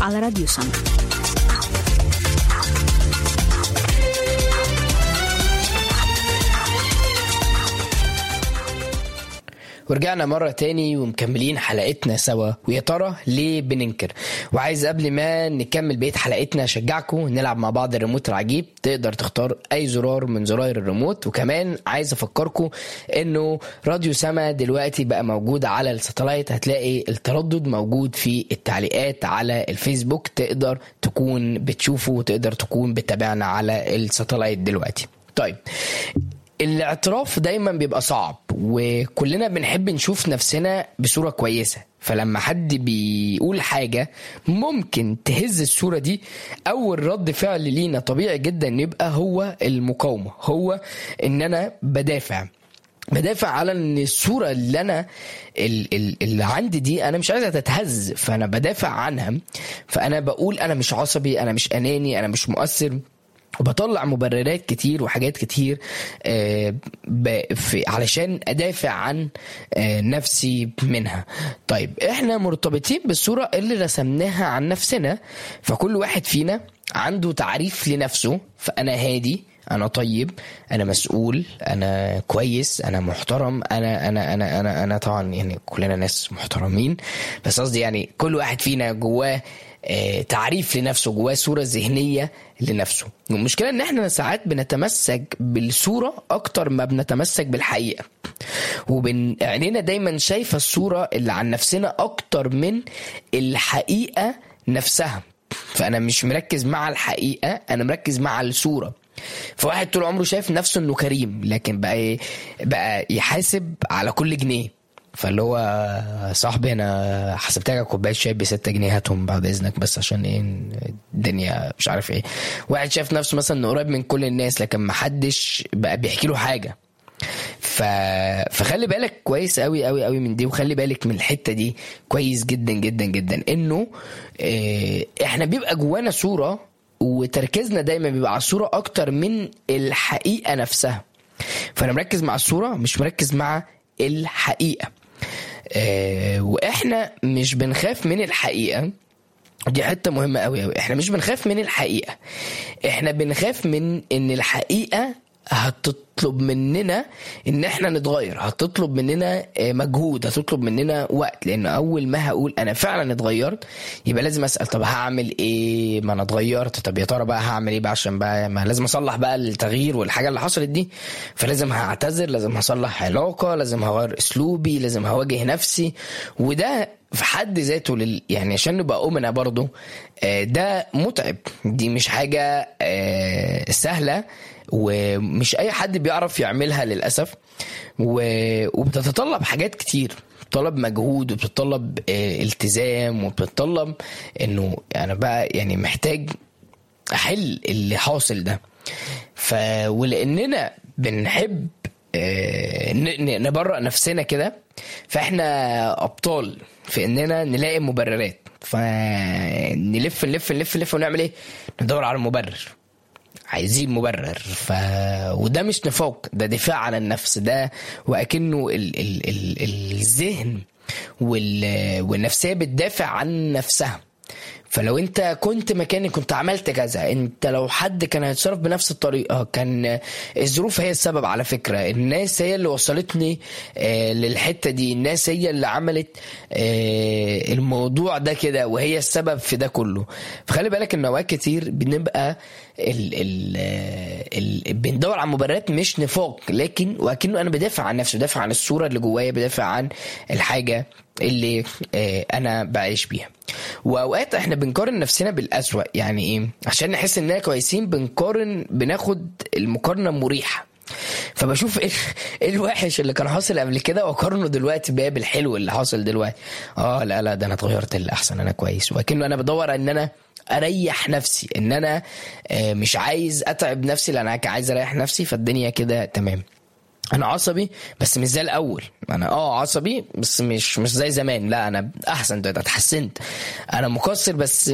على راديو سما ورجعنا مرة تاني ومكملين حلقتنا سوا ويا ترى ليه بننكر وعايز قبل ما نكمل بقية حلقتنا أشجعكم نلعب مع بعض الريموت العجيب تقدر تختار أي زرار من زراير الريموت وكمان عايز أفكركم إنه راديو سما دلوقتي بقى موجود على الساتلايت هتلاقي التردد موجود في التعليقات على الفيسبوك تقدر تكون بتشوفه وتقدر تكون بتابعنا على الساتلايت دلوقتي طيب الاعتراف دايما بيبقى صعب وكلنا بنحب نشوف نفسنا بصورة كويسة فلما حد بيقول حاجة ممكن تهز الصورة دي أول رد فعل لينا طبيعي جدا يبقى هو المقاومة هو إن أنا بدافع بدافع على ان الصوره اللي انا ال- ال- اللي عندي دي انا مش عايزها تتهز فانا بدافع عنها فانا بقول انا مش عصبي انا مش اناني انا مش مؤثر وبطلع مبررات كتير وحاجات كتير آه، ب- في علشان ادافع عن آه، نفسي منها طيب احنا مرتبطين بالصورة اللي رسمناها عن نفسنا فكل واحد فينا عنده تعريف لنفسه فانا هادي انا طيب انا مسؤول انا كويس انا محترم انا انا انا انا انا طبعا يعني كلنا ناس محترمين بس قصدي يعني كل واحد فينا جواه آه، تعريف لنفسه جواه صوره ذهنيه لنفسه والمشكله ان احنا ساعات بنتمسك بالصوره اكتر ما بنتمسك بالحقيقه وبن عينينا دايما شايفه الصوره اللي عن نفسنا اكتر من الحقيقه نفسها فانا مش مركز مع الحقيقه انا مركز مع الصوره فواحد طول عمره شايف نفسه انه كريم لكن بقى إيه؟ بقى يحاسب على كل جنيه فاللي هو صاحبي انا حسبت لك كوبايه شاي ب 6 جنيه هاتهم بعد اذنك بس عشان ايه الدنيا مش عارف ايه واحد شايف نفسه مثلا انه قريب من كل الناس لكن ما حدش بقى بيحكي له حاجه ف... فخلي بالك كويس قوي قوي قوي من دي وخلي بالك من الحته دي كويس جدا جدا جدا انه اه احنا بيبقى جوانا صوره وتركيزنا دايما بيبقى على الصوره اكتر من الحقيقه نفسها فانا مركز مع الصوره مش مركز مع الحقيقه اه واحنا مش بنخاف من الحقيقه دي حته مهمه قوي قوي احنا مش بنخاف من الحقيقه احنا بنخاف من ان الحقيقه هتطلب مننا ان احنا نتغير هتطلب مننا آه، مجهود هتطلب مننا وقت لان اول ما هقول انا فعلا اتغيرت يبقى لازم اسال طب هعمل ايه ما انا اتغيرت طب يا ترى بقى هعمل ايه بقى عشان بقى ما لازم اصلح بقى التغيير والحاجه اللي حصلت دي فلازم هعتذر لازم هصلح علاقه لازم هغير اسلوبي لازم هواجه نفسي وده في حد ذاته لل... يعني عشان نبقى أمنا برضو آه، ده متعب دي مش حاجة آه، سهلة ومش أي حد بيعرف يعملها للأسف و... وبتتطلب حاجات كتير بتطلب مجهود وبتطلب آه، التزام وبتطلب انه انا بقى يعني محتاج احل اللي حاصل ده ف ولاننا بنحب آه، ن- ن- نبرأ نفسنا كده فاحنا ابطال في اننا نلاقي مبررات فنلف نلف نلف نلف ونعمل ايه ندور على مبرر عايزين مبرر ف وده مش نفاق ده دفاع عن النفس ده واكنه ال... ال... ال... الذهن وال... والنفسيه بتدافع عن نفسها فلو انت كنت مكاني كنت عملت كذا انت لو حد كان هيتصرف بنفس الطريقه كان الظروف هي السبب على فكره الناس هي اللي وصلتني آه، للحته دي الناس هي اللي عملت آه، الموضوع ده كده وهي السبب في ده كله فخلي بالك ان اوقات كتير بنبقى ال ال ال بندور على مبررات مش نفاق لكن وكأنه انا بدافع عن نفسي بدافع عن الصوره اللي جوايا بدافع عن الحاجه اللي آه، انا بعيش بيها واوقات احنا بنقارن نفسنا بالاسوأ يعني ايه عشان نحس اننا كويسين بنقارن بناخد المقارنه مريحه فبشوف ايه إيه الوحش اللي كان حاصل قبل كده واقارنه دلوقتي بقى بالحلو اللي حاصل دلوقتي اه لا لا ده انا اتغيرت للاحسن انا كويس وكأنه انا بدور ان انا اريح نفسي ان انا آه، مش عايز اتعب نفسي لان انا عايز اريح نفسي فالدنيا كده تمام انا عصبي بس مش زي الاول انا اه عصبي بس مش مش زي زمان لا انا احسن دلوقتي اتحسنت انا مقصر بس